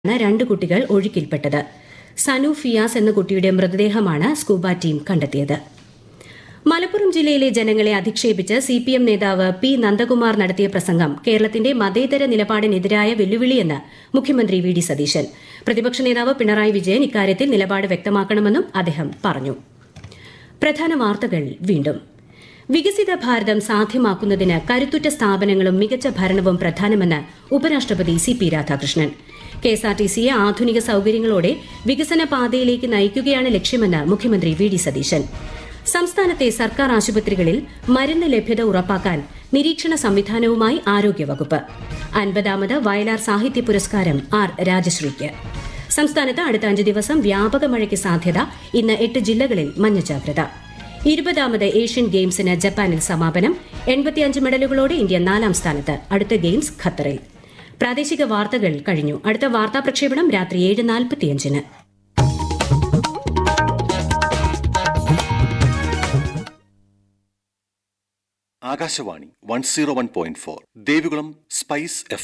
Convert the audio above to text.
ാണ് രണ്ട് കുട്ടികൾ ഒഴുക്കിൽപ്പെട്ടത് സനു ഫിയാസ് എന്ന കുട്ടിയുടെ മൃതദേഹമാണ് സ്കൂബ ടീം കണ്ടെത്തിയത് മലപ്പുറം ജില്ലയിലെ ജനങ്ങളെ അധിക്ഷേപിച്ച് സിപിഎം നേതാവ് പി നന്ദകുമാർ നടത്തിയ പ്രസംഗം കേരളത്തിന്റെ മതേതര നിലപാടിനെതിരായ വെല്ലുവിളിയെന്ന് മുഖ്യമന്ത്രി വി ഡി സതീശൻ പ്രതിപക്ഷ നേതാവ് പിണറായി വിജയൻ ഇക്കാര്യത്തിൽ നിലപാട് വ്യക്തമാക്കണമെന്നും അദ്ദേഹം പറഞ്ഞു പ്രധാന വാർത്തകൾ വീണ്ടും വികസിത ഭാരതം സാധ്യമാക്കുന്നതിന് കരുത്തുറ്റ സ്ഥാപനങ്ങളും മികച്ച ഭരണവും പ്രധാനമെന്ന് ഉപരാഷ്ട്രപതി സി പി രാധാകൃഷ്ണൻ കെഎസ്ആർടിസിയെ ആധുനിക സൌകര്യങ്ങളോടെ വികസന പാതയിലേക്ക് നയിക്കുകയാണ് ലക്ഷ്യമെന്ന് മുഖ്യമന്ത്രി വി ഡി സതീശൻ സംസ്ഥാനത്തെ സർക്കാർ ആശുപത്രികളിൽ മരുന്ന് ലഭ്യത ഉറപ്പാക്കാൻ നിരീക്ഷണ സംവിധാനവുമായി ആരോഗ്യവകുപ്പ് അൻപതാമത് വയലാർ സാഹിത്യ പുരസ്കാരം ആർ രാജശ്രീക്ക് സംസ്ഥാനത്ത് അടുത്ത അഞ്ച് ദിവസം വ്യാപക മഴയ്ക്ക് സാധ്യത ഇന്ന് എട്ട് ജില്ലകളിൽ മഞ്ഞ ജാഗ്രത ഇരുപതാമത് ഏഷ്യൻ ഗെയിംസിന് ജപ്പാനിൽ സമാപനം എൺപത്തിയഞ്ച് മെഡലുകളോടെ ഇന്ത്യ നാലാം സ്ഥാനത്ത് അടുത്ത ഗെയിംസ് ഖത്തറിൽ പ്രാദേശിക വാർത്തകൾ കഴിഞ്ഞു അടുത്ത വാർത്താ പ്രക്ഷേപണം രാത്രി ഏഴ് നാൽപ്പത്തിയഞ്ചിന് Akashvani one zero one point four Devikulam spice F